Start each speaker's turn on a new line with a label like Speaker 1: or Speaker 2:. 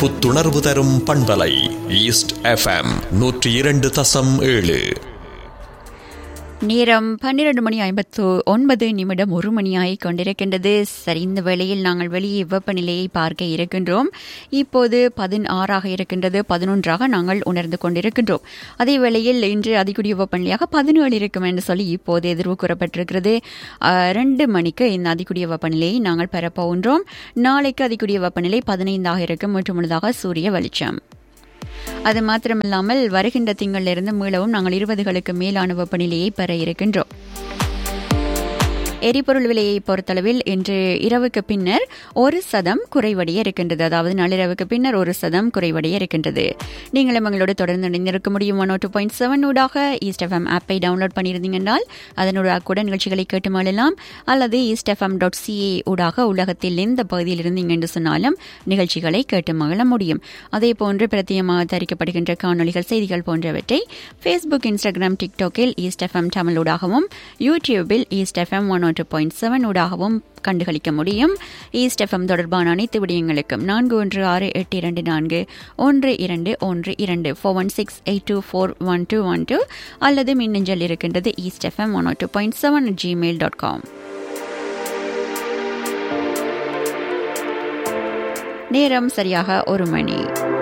Speaker 1: புத்துணர்வு தரும் பண்பலை ஈஸ்ட் எஃப்எம் நூற்றி இரண்டு தசம் ஏழு
Speaker 2: நேரம் பன்னிரண்டு மணி ஐம்பத்து ஒன்பது நிமிடம் ஒரு மணியாகி கொண்டிருக்கின்றது சரி இந்த வேளையில் நாங்கள் வெளியே வெப்பநிலையை பார்க்க இருக்கின்றோம் இப்போது பதினாறாக இருக்கின்றது பதினொன்றாக நாங்கள் உணர்ந்து கொண்டிருக்கின்றோம் அதே வேளையில் இன்று அதிகூடிய வெப்பநிலையாக பதினேழு இருக்கும் என்று சொல்லி இப்போது எதிர்வு கூறப்பட்டிருக்கிறது அஹ், ரெண்டு மணிக்கு இந்த அதிகூடிய வெப்பநிலையை நாங்கள் பெறப்போகின்றோம் நாளைக்கு அதிகூடிய வெப்பநிலை பதினைந்தாக இருக்கும் மற்றும் முழுதாக சூரிய வெளிச்சம் அது மாத்திரமில்லாமல் வருகின்ற திங்களிலிருந்து மீளவும் நாங்கள் இருபதுகளுக்கு மேலான வெப்பநிலையை பெற இருக்கின்றோம் எரிபொருள் விலையை பொறுத்தளவில் இன்று இரவுக்கு பின்னர் ஒரு சதம் குறைவடைய இருக்கின்றது அதாவது நள்ளிரவுக்கு பின்னர் ஒரு சதம் குறைவடைய இருக்கின்றது நீங்களும் எங்களோடு தொடர்ந்து இணைந்திருக்க முடியும் ஒன் டூ பாயிண்ட் செவன் ஊடாக ஈஸ்ட் எஃப்எம் ஆப்பை டவுன்லோட் பண்ணியிருந்தீங்கன்னால் அதனூடாக கூட நிகழ்ச்சிகளை கேட்டு மழலாம் அல்லது ஈஸ்ட் எஃப்எம் டாட் சிஏ ஊடாக உலகத்தில் எந்த பகுதியில் இருந்தீங்க என்று சொன்னாலும் நிகழ்ச்சிகளை கேட்டு மகிழ முடியும் அதே போன்று பிரத்தியமாக தயாரிக்கப்படுகின்ற காணொலிகள் செய்திகள் போன்றவற்றை ஃபேஸ்புக் இன்ஸ்டாகிராம் டிக்டாக்கில் ஈஸ்ட் எஃப்எம் தமிழ் ஊடாகவும் யூடியூபில் ஈஸ்ட் எஃப்எம் ஒன் ஒன்று பாயிண்ட் செவன் ஊடாகவும் கண்டுகளிக்க முடியும் ஈஸ்ட் எஃப்எம் தொடர்பான அனைத்து விடயங்களுக்கும் நான்கு ஒன்று ஆறு எட்டு இரண்டு நான்கு ஒன்று இரண்டு ஒன்று இரண்டு four one six eight two four one two one two அல்லது மின்னஞ்சல் இருக்கின்றது East FM one two point seven Gmail dot com நேரம் சரியாக ஒரு மணி